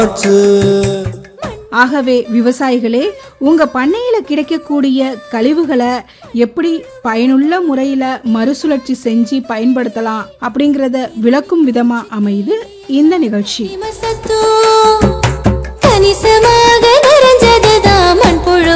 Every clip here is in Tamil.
ஆகவே விவசாயிகளே உங்க பண்ணையில கிடைக்கக்கூடிய கழிவுகளை எப்படி பயனுள்ள முறையில மறுசுழற்சி செஞ்சு பயன்படுத்தலாம் அப்படிங்கறத விளக்கும் விதமா அமையுது இந்த நிகழ்ச்சி மசத்தோ கணிசமாக நிறைஞ்சதுதான் மண்புழு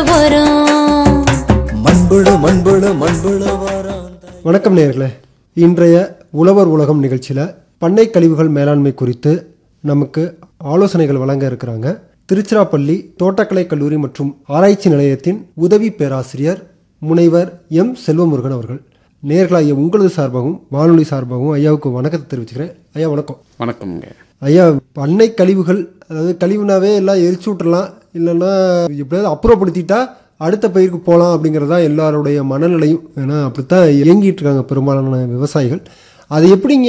உரம் மண்புழு மண்புழு மண்புழு வாரம் வணக்கம் நேயர்களே இன்றைய உழவர் உலகம் நிகழ்ச்சியில் பண்ணை கழிவுகள் மேலாண்மை குறித்து நமக்கு ஆலோசனைகள் வழங்க இருக்கிறாங்க திருச்சிராப்பள்ளி தோட்டக்கலை கல்லூரி மற்றும் ஆராய்ச்சி நிலையத்தின் உதவி பேராசிரியர் முனைவர் எம் செல்வமுருகன் அவர்கள் நேர்களாகிய உங்களது சார்பாகவும் வானொலி சார்பாகவும் ஐயாவுக்கு வணக்கத்தை தெரிவிச்சுக்கிறேன் ஐயா வணக்கம் வணக்கம்ங்க ஐயா பண்ணை கழிவுகள் அதாவது கழிவுனாவே எல்லாம் எரிச்சு விட்டுறலாம் இல்லைன்னா எப்படியாவது அப்புறப்படுத்திட்டா அடுத்த பயிருக்கு போகலாம் அப்படிங்கிறது தான் எல்லாருடைய மனநிலையும் ஏன்னா அப்படித்தான் இயங்கிட்டு இருக்காங்க பெரும்பாலான விவசாயிகள் அதை எப்படிங்க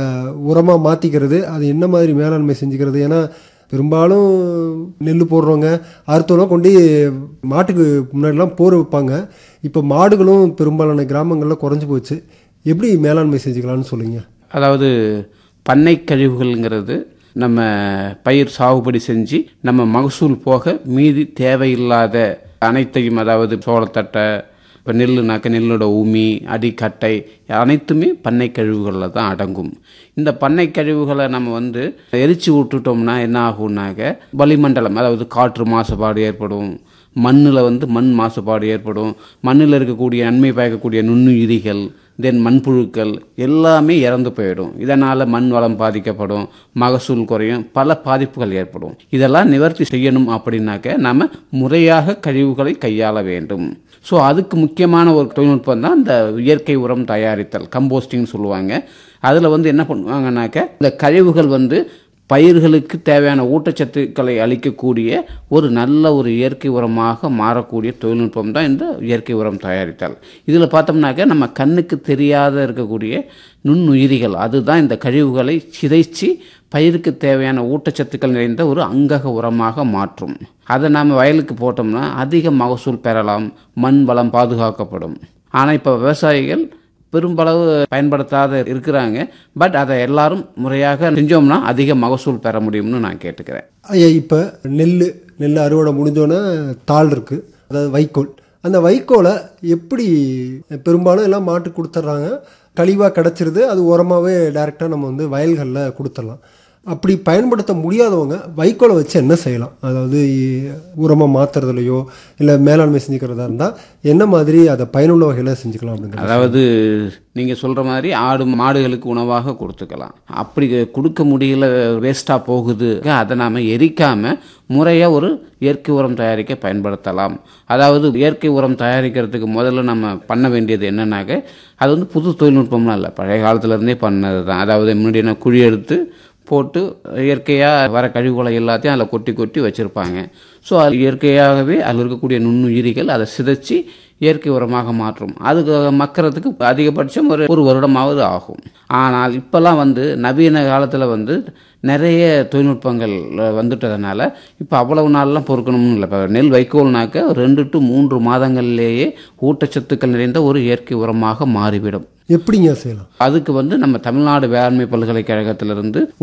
உரமாக மாற்றிக்கிறது அது என்ன மாதிரி மேலாண்மை செஞ்சுக்கிறது ஏன்னா பெரும்பாலும் நெல் போடுறவங்க அறுத்தோலாம் கொண்டு மாட்டுக்கு முன்னாடிலாம் போர் வைப்பாங்க இப்போ மாடுகளும் பெரும்பாலான கிராமங்களில் குறைஞ்சி போச்சு எப்படி மேலாண்மை செஞ்சுக்கலாம்னு சொல்லுங்க அதாவது பண்ணை கழிவுகள்ங்கிறது நம்ம பயிர் சாகுபடி செஞ்சு நம்ம மகசூல் போக மீதி தேவையில்லாத அனைத்தையும் அதாவது சோளத்தட்டை இப்போ நெல்லுனாக்க நெல்லோட உமி அடிக்கட்டை அனைத்துமே பண்ணை கழிவுகளில் தான் அடங்கும் இந்த பண்ணை கழிவுகளை நம்ம வந்து எரிச்சு விட்டுட்டோம்னா என்ன ஆகும்னாக்க வளிமண்டலம் அதாவது காற்று மாசுபாடு ஏற்படும் மண்ணில் வந்து மண் மாசுபாடு ஏற்படும் மண்ணில் இருக்கக்கூடிய நன்மை பயக்கக்கூடிய நுண்ணுயிரிகள் தென் மண்புழுக்கள் எல்லாமே இறந்து போயிடும் இதனால் மண் வளம் பாதிக்கப்படும் மகசூல் குறையும் பல பாதிப்புகள் ஏற்படும் இதெல்லாம் நிவர்த்தி செய்யணும் அப்படின்னாக்க நம்ம முறையாக கழிவுகளை கையாள வேண்டும் ஸோ அதுக்கு முக்கியமான ஒரு தொழில்நுட்பம் தான் இந்த இயற்கை உரம் தயாரித்தல் கம்போஸ்டிங் சொல்லுவாங்க அதில் வந்து என்ன பண்ணுவாங்கனாக்க இந்த கழிவுகள் வந்து பயிர்களுக்கு தேவையான ஊட்டச்சத்துக்களை அளிக்கக்கூடிய ஒரு நல்ல ஒரு இயற்கை உரமாக மாறக்கூடிய தொழில்நுட்பம் தான் இந்த இயற்கை உரம் தயாரித்தல் இதில் பார்த்தோம்னாக்க நம்ம கண்ணுக்கு தெரியாத இருக்கக்கூடிய நுண்ணுயிரிகள் அதுதான் இந்த கழிவுகளை சிதைச்சு பயிருக்கு தேவையான ஊட்டச்சத்துக்கள் நிறைந்த ஒரு அங்கக உரமாக மாற்றும் அதை நாம் வயலுக்கு போட்டோம்னா அதிக மகசூல் பெறலாம் மண் வளம் பாதுகாக்கப்படும் ஆனால் இப்போ விவசாயிகள் பெரும்பளவு பயன்படுத்தாத இருக்கிறாங்க பட் அதை எல்லாரும் முறையாக செஞ்சோம்னா அதிக மகசூல் பெற முடியும்னு நான் கேட்டுக்கிறேன் ஐயா இப்போ நெல் நெல் அறுவடை முடிஞ்சோன்னே தாள் இருக்குது அதாவது வைக்கோல் அந்த வைக்கோலை எப்படி பெரும்பாலும் எல்லாம் மாட்டுக்கு கொடுத்துட்றாங்க கழிவாக கிடச்சிருது அது உரமாகவே டைரெக்டாக நம்ம வந்து வயல்களில் கொடுத்துடலாம் அப்படி பயன்படுத்த முடியாதவங்க வைக்கோலை வச்சு என்ன செய்யலாம் அதாவது உரமாக மாற்றுறதுலையோ இல்லை மேலாண்மை செஞ்சுக்கிறதா இருந்தால் என்ன மாதிரி அதை பயனுள்ள வகையில் செஞ்சுக்கலாம் அப்படிங்கிறது அதாவது நீங்கள் சொல்கிற மாதிரி ஆடு மாடுகளுக்கு உணவாக கொடுத்துக்கலாம் அப்படி கொடுக்க முடியல வேஸ்ட்டாக போகுது அதை நாம் எரிக்காமல் முறையாக ஒரு இயற்கை உரம் தயாரிக்க பயன்படுத்தலாம் அதாவது இயற்கை உரம் தயாரிக்கிறதுக்கு முதல்ல நம்ம பண்ண வேண்டியது என்னன்னாக்க அது வந்து புது தொழில்நுட்பம்லாம் இல்லை பழைய காலத்துலேருந்தே பண்ணது தான் அதாவது முன்னாடி என்ன குழி எடுத்து போட்டு இயற்கையாக வர கழிவுகளை எல்லாத்தையும் அதில் கொட்டி கொட்டி வச்சுருப்பாங்க ஸோ அது இயற்கையாகவே அதில் இருக்கக்கூடிய நுண்ணுயிரிகள் அதை சிதைச்சி இயற்கை உரமாக மாற்றும் அதுக்கு மக்கறதுக்கு அதிகபட்சம் ஒரு ஒரு வருடமாவது ஆகும் ஆனால் இப்போல்லாம் வந்து நவீன காலத்தில் வந்து நிறைய தொழில்நுட்பங்கள் வந்துட்டதுனால இப்போ அவ்வளவு நாள்லாம் பொறுக்கணும்னு இல்லை இப்போ நெல் வைக்கோல்னாக்க ரெண்டு டு மூன்று மாதங்கள்லேயே ஊட்டச்சத்துக்கள் நிறைந்த ஒரு இயற்கை உரமாக மாறிவிடும் எப்படிங்க செய்யலாம் அதுக்கு வந்து நம்ம தமிழ்நாடு வேளாண்மை பல்கலைக்கழகத்திலிருந்து